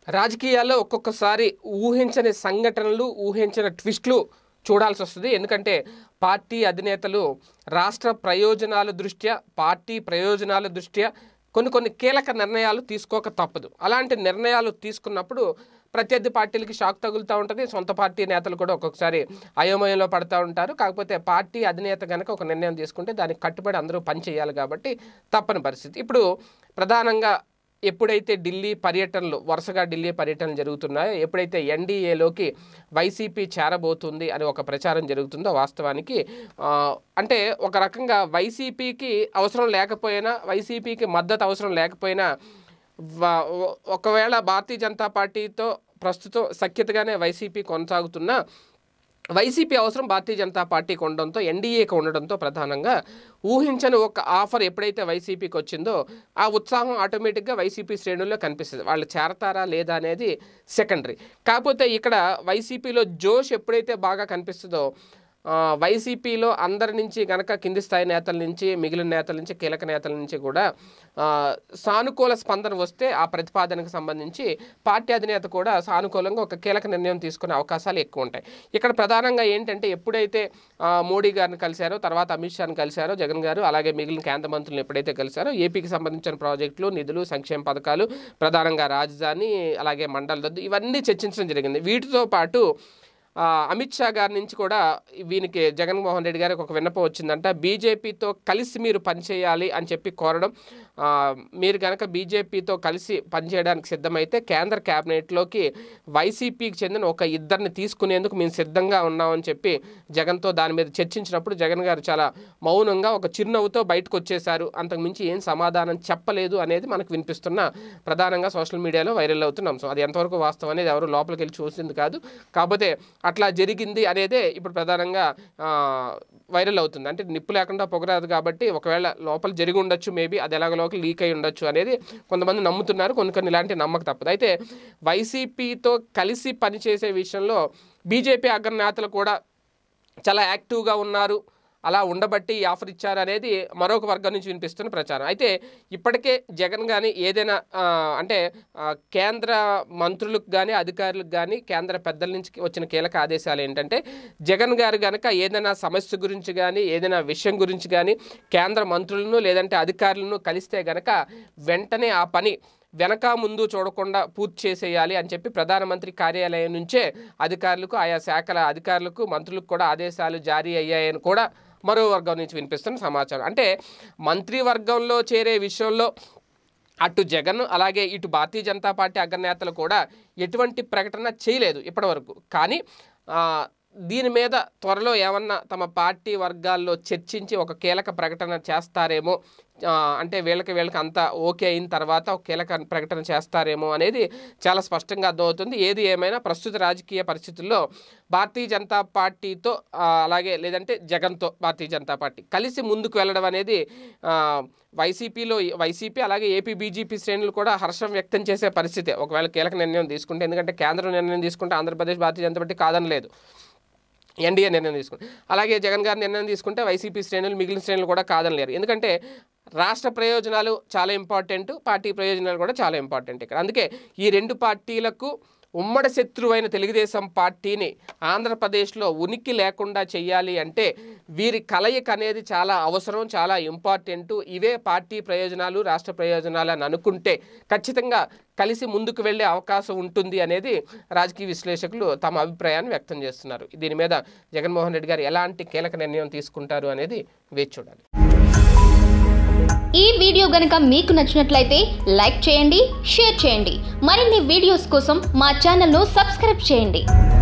రాజకీయాల్లో ఒక్కొక్కసారి ఊహించని సంఘటనలు ఊహించని ట్విస్ట్లు చూడాల్సి వస్తుంది ఎందుకంటే పార్టీ అధినేతలు రాష్ట్ర ప్రయోజనాల దృష్ట్యా పార్టీ ప్రయోజనాల దృష్ట్యా కొన్ని కొన్ని కీలక నిర్ణయాలు తీసుకోక తప్పదు అలాంటి నిర్ణయాలు తీసుకున్నప్పుడు ప్రత్యర్థి పార్టీలకి షాక్ తగులుతూ ఉంటుంది సొంత పార్టీ నేతలు కూడా ఒక్కొక్కసారి అయోమయంలో పడుతూ ఉంటారు కాకపోతే పార్టీ అధినేత కనుక ఒక నిర్ణయం తీసుకుంటే దానికి కట్టుబడి అందరూ పని చేయాలి కాబట్టి తప్పని పరిస్థితి ఇప్పుడు ప్రధానంగా ఎప్పుడైతే ఢిల్లీ పర్యటనలు వరుసగా ఢిల్లీ పర్యటనలు జరుగుతున్నాయో ఎప్పుడైతే ఎన్డీఏలోకి వైసీపీ చేరబోతుంది అని ఒక ప్రచారం జరుగుతుందో వాస్తవానికి ఆ, అంటే ఒక రకంగా వైసీపీకి అవసరం లేకపోయినా వైసీపీకి మద్దతు అవసరం లేకపోయినా వ- ఒ- ఒకవేళ భారతీయ జనతా పార్టీతో ప్రస్తుతం సఖ్యతగానే వైసీపీ కొనసాగుతున్నా వైసీపీ అవసరం భారతీయ జనతా పార్టీకి ఉండడంతో ఎన్డీఏకి ఉండడంతో ప్రధానంగా ఊహించని ఒక ఆఫర్ ఎప్పుడైతే వైసీపీకి వచ్చిందో ఆ ఉత్సాహం ఆటోమేటిక్గా వైసీపీ శ్రేణుల్లో కనిపిస్తుంది వాళ్ళు చేరతారా లేదా అనేది సెకండరీ కాకపోతే ఇక్కడ వైసీపీలో జోష్ ఎప్పుడైతే బాగా కనిపిస్తుందో ఆ, వైసీపీలో అందరి నుంచి కనుక కింది స్థాయి నేతల నుంచి మిగిలిన నేతల నుంచి కీలక నేతల నుంచి కూడా ఆ, సానుకూల స్పందన వస్తే ఆ ప్రతిపాదనకు సంబంధించి పార్టీ అధినేత కూడా సానుకూలంగా ఒక కీలక నిర్ణయం తీసుకునే అవకాశాలు ఎక్కువ ఉంటాయి ఇక్కడ ప్రధానంగా ఏంటంటే ఎప్పుడైతే ఆ, మోడీ గారిని కలిశారో తర్వాత అమిత్ షాని కలిశారో జగన్ గారు అలాగే మిగిలిన కేంద్ర మంత్రులను ఎప్పుడైతే కలిశారో ఏపీకి సంబంధించిన ప్రాజెక్టులు నిధులు సంక్షేమ పథకాలు ప్రధానంగా రాజధాని అలాగే మండల రద్దు ఇవన్నీ చర్చించడం జరిగింది వీటితో పాటు ఆ, అమిత్ షా గారి నుంచి కూడా వీనికి జగన్మోహన్ రెడ్డి గారికి ఒక విన్నపం వచ్చిందంట బీజేపీతో కలిసి మీరు పనిచేయాలి అని చెప్పి కోరడం ఆ, మీరు కనుక బీజేపీతో కలిసి పనిచేయడానికి సిద్ధమైతే కేంద్ర క్యాబినెట్లోకి వైసీపీకి చెందిన ఒక ఇద్దరిని తీసుకునేందుకు మేము సిద్ధంగా ఉన్నామని చెప్పి జగన్తో దాని మీద చర్చించినప్పుడు జగన్ గారు చాలా మౌనంగా ఒక చిరునవ్వుతో బయటకు వచ్చేశారు అంతకుమించి ఏం సమాధానం చెప్పలేదు అనేది మనకు వినిపిస్తున్న ప్రధానంగా సోషల్ మీడియాలో వైరల్ అవుతున్న అంశం అది ఎంతవరకు వాస్తవం అనేది ఎవరు లోపలికి వెళ్ళి చూసింది కాదు కాకపోతే అట్లా జరిగింది అనేదే ఇప్పుడు ప్రధానంగా ఆ, వైరల్ అవుతుంది అంటే నిప్పు లేకుండా పొగరాదు కాబట్టి ఒకవేళ లోపల జరిగి ఉండొచ్చు మేబీ అది ఎలాగలోకి లీక్ అయి ఉండొచ్చు అనేది కొంతమంది నమ్ముతున్నారు కొన్ని కొన్ని ఇలాంటి నమ్మక తప్పదు అయితే వైసీపీతో కలిసి పనిచేసే విషయంలో బీజేపీ అగ్రనేతలు కూడా చాలా యాక్టివ్గా ఉన్నారు అలా ఉండబట్టి ఈ ఆఫర్ ఇచ్చారు అనేది మరొక వర్గం నుంచి వినిపిస్తున్న ప్రచారం అయితే ఇప్పటికే జగన్ కానీ ఏదైనా ఆ, అంటే ఆ, కేంద్ర మంత్రులకు కానీ అధికారులకు కానీ కేంద్ర పెద్దల నుంచి వచ్చిన కీలక ఆదేశాలు ఏంటంటే జగన్ గారు కనుక ఏదైనా సమస్య గురించి కానీ ఏదైనా విషయం గురించి కానీ కేంద్ర మంత్రులను లేదంటే అధికారులను కలిస్తే గనక వెంటనే ఆ పని వెనక ముందు చూడకుండా పూర్తి చేసేయాలి అని చెప్పి ప్రధానమంత్రి కార్యాలయం నుంచే అధికారులకు ఆయా శాఖల అధికారులకు మంత్రులకు కూడా ఆదేశాలు జారీ అయ్యాయని కూడా మరో వర్గం నుంచి వినిపిస్తున్న సమాచారం అంటే మంత్రివర్గంలో చేరే విషయంలో అటు జగన్ అలాగే ఇటు భారతీయ జనతా పార్టీ అగ్రనేతలు కూడా ఎటువంటి ప్రకటన చేయలేదు ఇప్పటివరకు కానీ ఆ, దీని మీద త్వరలో ఏమన్నా తమ పార్టీ వర్గాల్లో చర్చించి ఒక కీలక ప్రకటన చేస్తారేమో ఆ, అంటే వీళ్ళకి వీళ్ళకి అంతా ఓకే అయిన తర్వాత ఒక కీలక ప్రకటన చేస్తారేమో అనేది చాలా స్పష్టంగా అర్థమవుతుంది ఏది ఏమైనా ప్రస్తుత రాజకీయ పరిస్థితుల్లో భారతీయ జనతా పార్టీతో ఆ, అలాగే లేదంటే జగన్తో భారతీయ జనతా పార్టీ కలిసి ముందుకు వెళ్ళడం అనేది ఆ, వైసీపీలో వైసీపీ అలాగే ఏపీ బీజేపీ శ్రేణులు కూడా హర్షం వ్యక్తం చేసే పరిస్థితే ఒకవేళ కీలక నిర్ణయం తీసుకుంటే ఎందుకంటే కేంద్రం నిర్ణయం తీసుకుంటే ఆంధ్రప్రదేశ్ భారతీయ జనతా పార్టీ కాదనలేదు ఎన్డీఏ నిర్ణయం తీసుకుంటే అలాగే జగన్ గారి నిర్ణయం తీసుకుంటే వైసీపీ శ్రేణులు మిగిలిన శ్రేణులు కూడా కాదనలేరు ఎందుకంటే రాష్ట్ర ప్రయోజనాలు చాలా ఇంపార్టెంట్ పార్టీ ప్రయోజనాలు కూడా చాలా ఇంపార్టెంట్ ఇక్కడ అందుకే ఈ రెండు పార్టీలకు ఉమ్మడి శత్రువైన తెలుగుదేశం పార్టీని ఆంధ్రప్రదేశ్లో ఉనికి లేకుండా చేయాలి అంటే వీరి కలయిక అనేది చాలా అవసరం చాలా ఇంపార్టెంట్ ఇవే పార్టీ ప్రయోజనాలు రాష్ట్ర ప్రయోజనాలు అని అనుకుంటే ఖచ్చితంగా కలిసి ముందుకు వెళ్ళే అవకాశం ఉంటుంది అనేది రాజకీయ విశ్లేషకులు తమ అభిప్రాయాన్ని వ్యక్తం చేస్తున్నారు దీని మీద జగన్మోహన్ రెడ్డి గారు ఎలాంటి కీలక నిర్ణయం తీసుకుంటారు అనేది వేచి చూడాలి ఈ వీడియో గనుక మీకు నచ్చినట్లయితే లైక్ చేయండి షేర్ చేయండి మరిన్ని వీడియోస్ కోసం మా ఛానల్ను సబ్స్క్రైబ్ చేయండి